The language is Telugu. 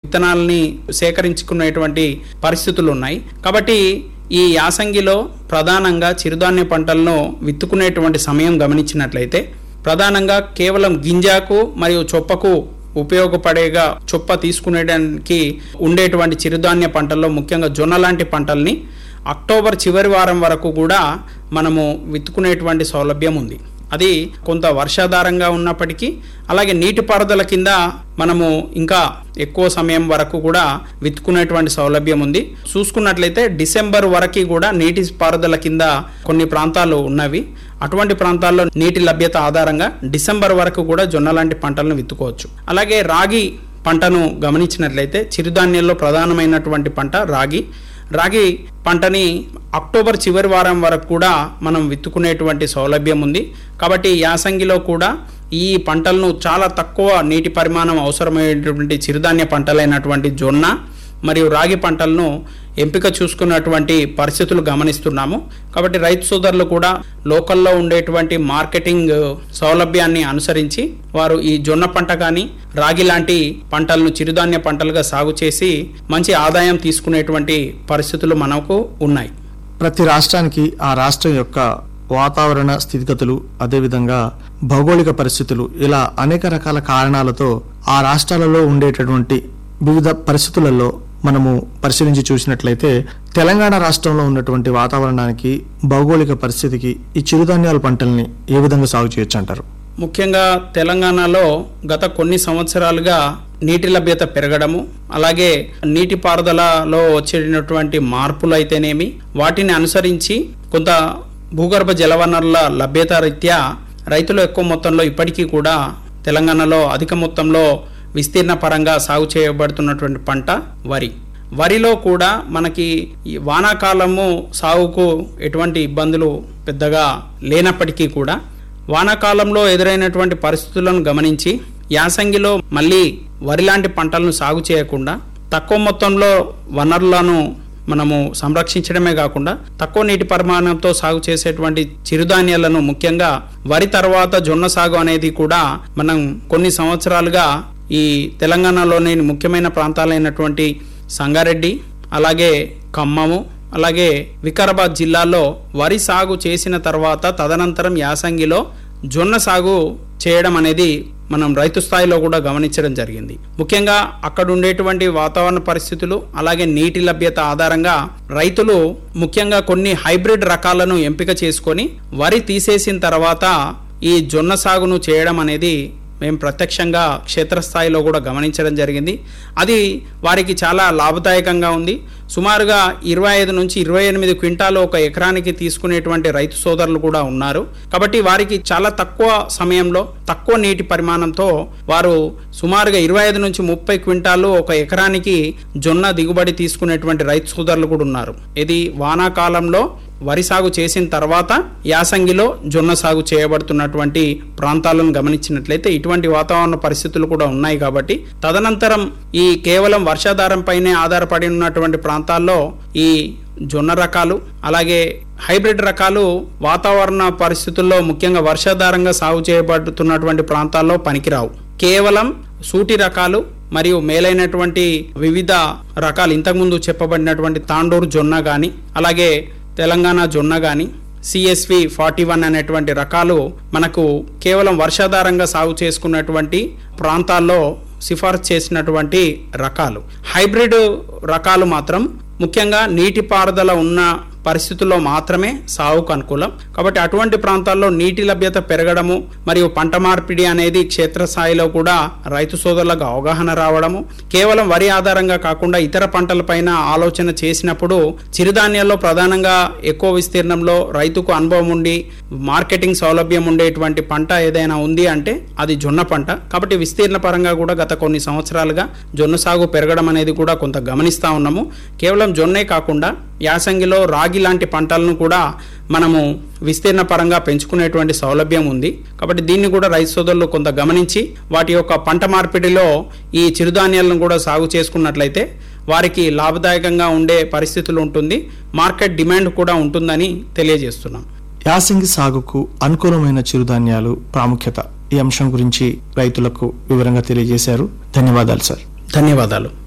విత్తనాలని సేకరించుకునేటువంటి పరిస్థితులు ఉన్నాయి కాబట్టి ఈ యాసంగిలో ప్రధానంగా చిరుధాన్య పంటలను విత్తుకునేటువంటి సమయం గమనించినట్లయితే ప్రధానంగా కేవలం గింజకు మరియు చొప్పకు ఉపయోగపడేగా చొప్ప తీసుకునేడానికి ఉండేటువంటి చిరుధాన్య పంటల్లో ముఖ్యంగా జొన్న లాంటి పంటల్ని అక్టోబర్ చివరి వారం వరకు కూడా మనము విత్తుకునేటువంటి సౌలభ్యం ఉంది అది కొంత వర్షాధారంగా ఉన్నప్పటికీ అలాగే నీటిపారుదల కింద మనము ఇంకా ఎక్కువ సమయం వరకు కూడా విత్తుకునేటువంటి సౌలభ్యం ఉంది చూసుకున్నట్లయితే డిసెంబర్ వరకు కూడా నీటి పారుదల కింద కొన్ని ప్రాంతాలు ఉన్నవి అటువంటి ప్రాంతాల్లో నీటి లభ్యత ఆధారంగా డిసెంబర్ వరకు కూడా జొన్న లాంటి పంటలను విత్తుకోవచ్చు అలాగే రాగి పంటను గమనించినట్లయితే చిరుధాన్యాల్లో ప్రధానమైనటువంటి పంట రాగి రాగి పంటని అక్టోబర్ చివరి వారం వరకు కూడా మనం విత్తుకునేటువంటి సౌలభ్యం ఉంది కాబట్టి యాసంగిలో కూడా ఈ పంటలను చాలా తక్కువ నీటి పరిమాణం అవసరమైనటువంటి చిరుధాన్య పంటలైనటువంటి జొన్న మరియు రాగి పంటలను ఎంపిక చూసుకున్నటువంటి పరిస్థితులు గమనిస్తున్నాము కాబట్టి రైతు సోదరులు కూడా లోకల్లో ఉండేటువంటి మార్కెటింగ్ సౌలభ్యాన్ని అనుసరించి వారు ఈ జొన్న పంట కానీ రాగి లాంటి పంటలను చిరుధాన్య పంటలుగా సాగు చేసి మంచి ఆదాయం తీసుకునేటువంటి పరిస్థితులు మనకు ఉన్నాయి ప్రతి రాష్ట్రానికి ఆ రాష్ట్రం యొక్క వాతావరణ స్థితిగతులు అదేవిధంగా భౌగోళిక పరిస్థితులు ఇలా అనేక రకాల కారణాలతో ఆ రాష్ట్రాలలో ఉండేటటువంటి వివిధ పరిస్థితులలో మనము పరిశీలించి చూసినట్లయితే తెలంగాణ రాష్ట్రంలో ఉన్నటువంటి వాతావరణానికి భౌగోళిక పరిస్థితికి ఈ చిరుధాన్యాల పంటల్ని ఏ విధంగా సాగు చేయొచ్చు అంటారు ముఖ్యంగా తెలంగాణలో గత కొన్ని సంవత్సరాలుగా నీటి లభ్యత పెరగడము అలాగే నీటిపారుదలలో వచ్చేటటువంటి మార్పులు అయితేనేమి వాటిని అనుసరించి కొంత భూగర్భ జలవనరుల లభ్యత రీత్యా రైతులు ఎక్కువ మొత్తంలో ఇప్పటికీ కూడా తెలంగాణలో అధిక మొత్తంలో విస్తీర్ణ పరంగా సాగు చేయబడుతున్నటువంటి పంట వరి వరిలో కూడా మనకి ఈ వానాకాలము సాగుకు ఎటువంటి ఇబ్బందులు పెద్దగా లేనప్పటికీ కూడా వానాకాలంలో ఎదురైనటువంటి పరిస్థితులను గమనించి యాసంగిలో మళ్ళీ వరి లాంటి పంటలను సాగు చేయకుండా తక్కువ మొత్తంలో వనరులను మనము సంరక్షించడమే కాకుండా తక్కువ నీటి పరిమాణంతో సాగు చేసేటువంటి చిరుధాన్యాలను ముఖ్యంగా వరి తర్వాత జొన్న సాగు అనేది కూడా మనం కొన్ని సంవత్సరాలుగా ఈ తెలంగాణలోని ముఖ్యమైన ప్రాంతాలైనటువంటి సంగారెడ్డి అలాగే ఖమ్మము అలాగే వికారాబాద్ జిల్లాలో వరి సాగు చేసిన తర్వాత తదనంతరం యాసంగిలో జొన్న సాగు చేయడం అనేది మనం రైతు స్థాయిలో కూడా గమనించడం జరిగింది ముఖ్యంగా అక్కడ ఉండేటువంటి వాతావరణ పరిస్థితులు అలాగే నీటి లభ్యత ఆధారంగా రైతులు ముఖ్యంగా కొన్ని హైబ్రిడ్ రకాలను ఎంపిక చేసుకొని వరి తీసేసిన తర్వాత ఈ జొన్న సాగును చేయడం అనేది మేము ప్రత్యక్షంగా క్షేత్రస్థాయిలో కూడా గమనించడం జరిగింది అది వారికి చాలా లాభదాయకంగా ఉంది సుమారుగా ఇరవై ఐదు నుంచి ఇరవై ఎనిమిది క్వింటాలు ఒక ఎకరానికి తీసుకునేటువంటి రైతు సోదరులు కూడా ఉన్నారు కాబట్టి వారికి చాలా తక్కువ సమయంలో తక్కువ నీటి పరిమాణంతో వారు సుమారుగా ఇరవై ఐదు నుంచి ముప్పై క్వింటాలు ఒక ఎకరానికి జొన్న దిగుబడి తీసుకునేటువంటి రైతు సోదరులు కూడా ఉన్నారు ఇది వానాకాలంలో వరి సాగు చేసిన తర్వాత యాసంగిలో జొన్న సాగు చేయబడుతున్నటువంటి ప్రాంతాలను గమనించినట్లయితే ఇటువంటి వాతావరణ పరిస్థితులు కూడా ఉన్నాయి కాబట్టి తదనంతరం ఈ కేవలం వర్షాధారం పైనే ఆధారపడి ఉన్నటువంటి ప్రాంతాల్లో ఈ జొన్న రకాలు అలాగే హైబ్రిడ్ రకాలు వాతావరణ పరిస్థితుల్లో ముఖ్యంగా వర్షాధారంగా సాగు చేయబడుతున్నటువంటి ప్రాంతాల్లో పనికిరావు కేవలం సూటి రకాలు మరియు మేలైనటువంటి వివిధ రకాలు ఇంతకుముందు చెప్పబడినటువంటి తాండూరు జొన్న కానీ అలాగే తెలంగాణ జొన్న కానీ సిఎస్వి ఫార్టీ వన్ అనేటువంటి రకాలు మనకు కేవలం వర్షాధారంగా సాగు చేసుకున్నటువంటి ప్రాంతాల్లో సిఫార్సు చేసినటువంటి రకాలు హైబ్రిడ్ రకాలు మాత్రం ముఖ్యంగా నీటిపారుదల ఉన్న పరిస్థితుల్లో మాత్రమే సాగుకు అనుకూలం కాబట్టి అటువంటి ప్రాంతాల్లో నీటి లభ్యత పెరగడము మరియు పంట మార్పిడి అనేది క్షేత్రస్థాయిలో కూడా రైతు సోదరులకు అవగాహన రావడము కేవలం వరి ఆధారంగా కాకుండా ఇతర పంటలపైన ఆలోచన చేసినప్పుడు చిరుధాన్యాల్లో ప్రధానంగా ఎక్కువ విస్తీర్ణంలో రైతుకు అనుభవం ఉండి మార్కెటింగ్ సౌలభ్యం ఉండేటువంటి పంట ఏదైనా ఉంది అంటే అది జొన్న పంట కాబట్టి విస్తీర్ణ పరంగా కూడా గత కొన్ని సంవత్సరాలుగా జొన్న సాగు పెరగడం అనేది కూడా కొంత గమనిస్తూ ఉన్నాము కేవలం జొన్నే కాకుండా యాసంగిలో రాగి లాంటి పంటలను కూడా మనము విస్తీర్ణ పరంగా పెంచుకునేటువంటి సౌలభ్యం ఉంది కాబట్టి దీన్ని కూడా రైతు సోదరులు కొంత గమనించి వాటి యొక్క పంట మార్పిడిలో ఈ చిరుధాన్యాలను కూడా సాగు చేసుకున్నట్లయితే వారికి లాభదాయకంగా ఉండే పరిస్థితులు ఉంటుంది మార్కెట్ డిమాండ్ కూడా ఉంటుందని తెలియజేస్తున్నాం యాసంగి సాగుకు అనుకూలమైన చిరుధాన్యాలు ప్రాముఖ్యత ఈ అంశం గురించి రైతులకు వివరంగా తెలియజేశారు ధన్యవాదాలు సార్ ధన్యవాదాలు